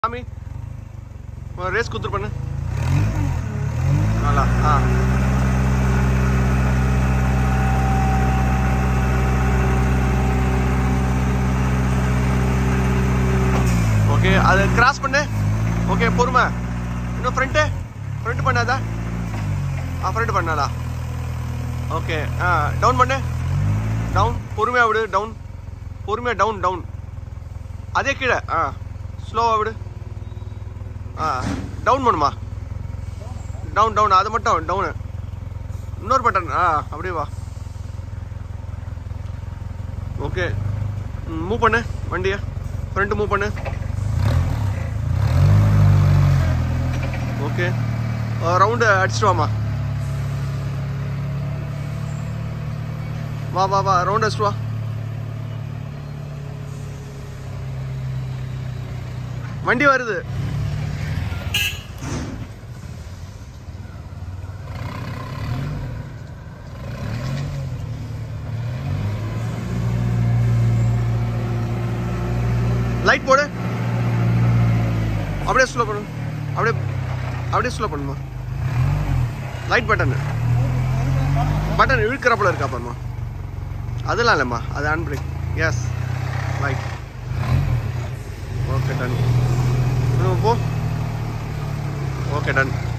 சாமி ரேஸ் குத்துரு பண்ணு நல்லா ஆ ஓகே அது கிராஸ் பண்ணு ஓகே பொறுமை இன்னும் ஃப்ரண்ட்டு ஃப்ரண்ட் பண்ணாதா ஆ ஃப்ரண்ட் பண்ணாதா ஓகே ஆ டவுன் பண்ணு டவுன் பொறுமையாக விடு டவுன் பொறுமையாக டவுன் டவுன் அதே கீழே ஆ ஸ்லோவாக விடு ஆ டவுன் பண்ணுமா டவுன் டவுன் அது மட்டும் டவுனு இன்னொரு பட்டன் ஆ அப்படியே வா ஓகே மூவ் பண்ணு வண்டியை ஃப்ரண்ட் மூவ் பண்ணு ஓகே ரவுண்டு அடிச்சிட்டு வாமா வா வா வா ரவுண்ட் அடிச்சிட்டு வா வண்டி வருது லைட் போடு அப்படியே ஸ்லோ பண்ணு அப்படியே அப்படியே ஸ்லோ பண்ணுமா லைட் பட்டன் பட்டன் இழுக்கிறப்பல இருக்கா பாருமா அதெல்லாம் இல்லைம்மா அது hand brake yes light okay done போ ஓகே டன்